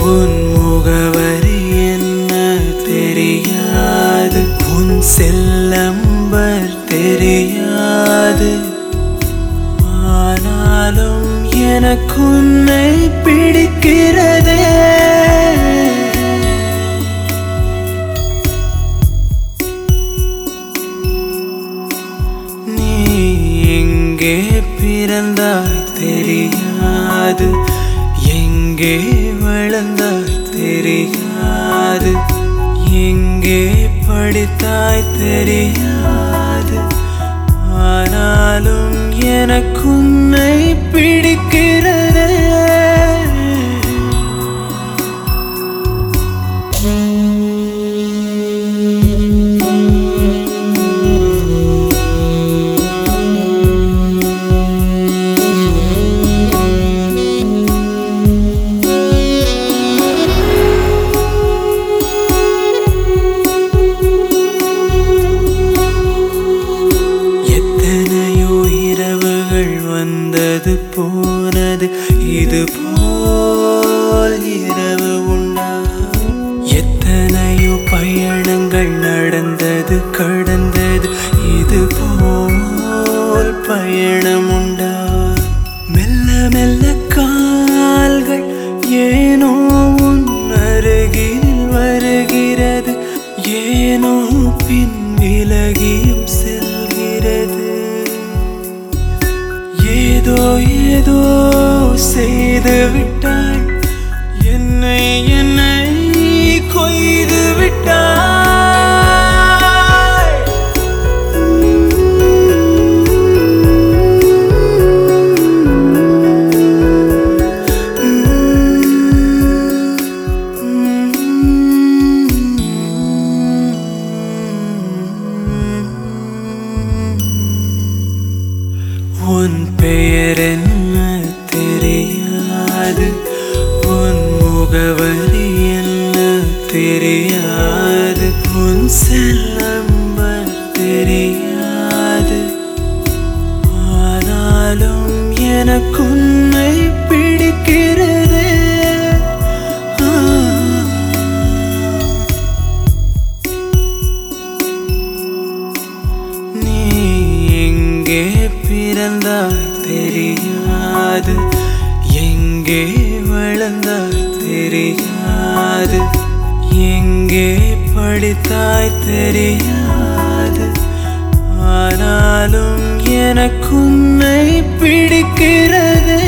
உன் முகவரி என்ன தெரியாது உன் செல்லம்பர் தெரியாது ஆனாலும் எனக்கு உன்னை பிடிக்கிறதே நீ எங்கே பிறந்தாய் தெரியாது எங்கே வளர்ந்தாய் தெரியாது எங்கே படித்தாய் தெரியாது ஆனாலும் எனக்கு உன்னை பிடிக்கிறதே எத்தனையோ இரவுகள் வந்தது போனது இது போல் இரவு உண்டா எத்தனையோ பயணங்கள் நடந்தது கடந்தது இது போல் பயணம் உண்டா மெல்ல மெல்ல கால்கள் ஏனோ உன் அருகில் வருகிறது ஏனோ பின் விலகியும் செல்கிறது ஏதோ ஏதோ செய்து விட்டாய் என்னை என்னை கொய்து விட்டாய் உன் பெயர் என்ன தெரியாது உன் முகவரி என்ன தெரியாது உன் செல்லம்பர் தெரியாது ஆனாலும் எனக்கு உன்னை பிடிக்கிறதே ஆ. நீ எங்கே பிறந்தாய் தெரியாது எங்கே வளர்ந்தாய் தெரியாது எங்கே படித்தாய் தெரியாது ஆனாலும் எனக்கு உன்னை பிடிக்கிறதே